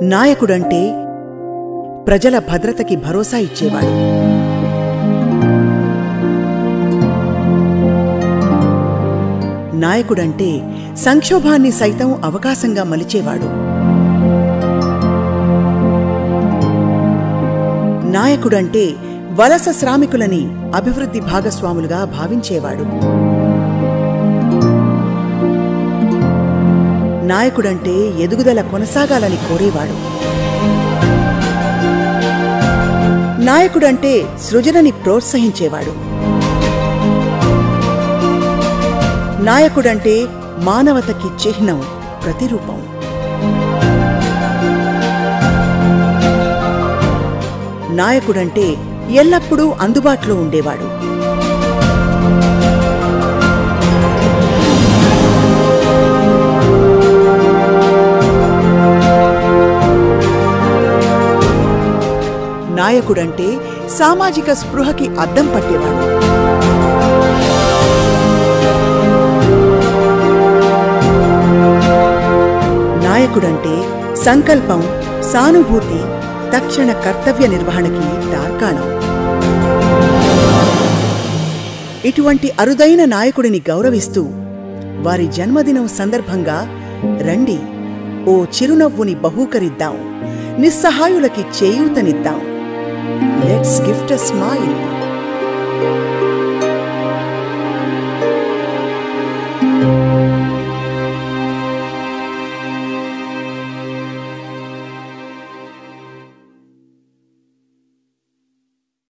నాయకుడంటే ప్రజల భద్రతకి భరోసా ఇచ్చేవాడు నాయకుడంటే సంక్షోభాన్ని సైతం అవకాశంగా మలిచేవాడు నాయకుడంటే వలస శ్రామికులని అభివృద్ధి భాగస్వాములుగా భావించేవాడు నాయకుడంటే ఎదుగుదల కొనసాగాలని కోరేవాడు నాయకుడంటే సృజనని ప్రోత్సహించేవాడు నాయకుడంటే మానవతకి చిహ్నం ప్రతిరూపం నాయకుడంటే ఎల్లప్పుడూ అందుబాటులో ఉండేవాడు నాయకుడంటే సామాజిక స్పృహకి అద్దం పట్టేవాడు నాయకుడంటే సంకల్పం సానుభూతి తక్షణ కర్తవ్య నిర్వహణకి తార్కాణం ఇటువంటి అరుదైన నాయకుడిని గౌరవిస్తూ వారి జన్మదినం సందర్భంగా రండి ఓ చిరునవ్వుని బహూకరిద్దాం నిస్సహాయులకి చేయూతనిద్దాం లెట్స్ గిఫ్ట్ అ స్మైల్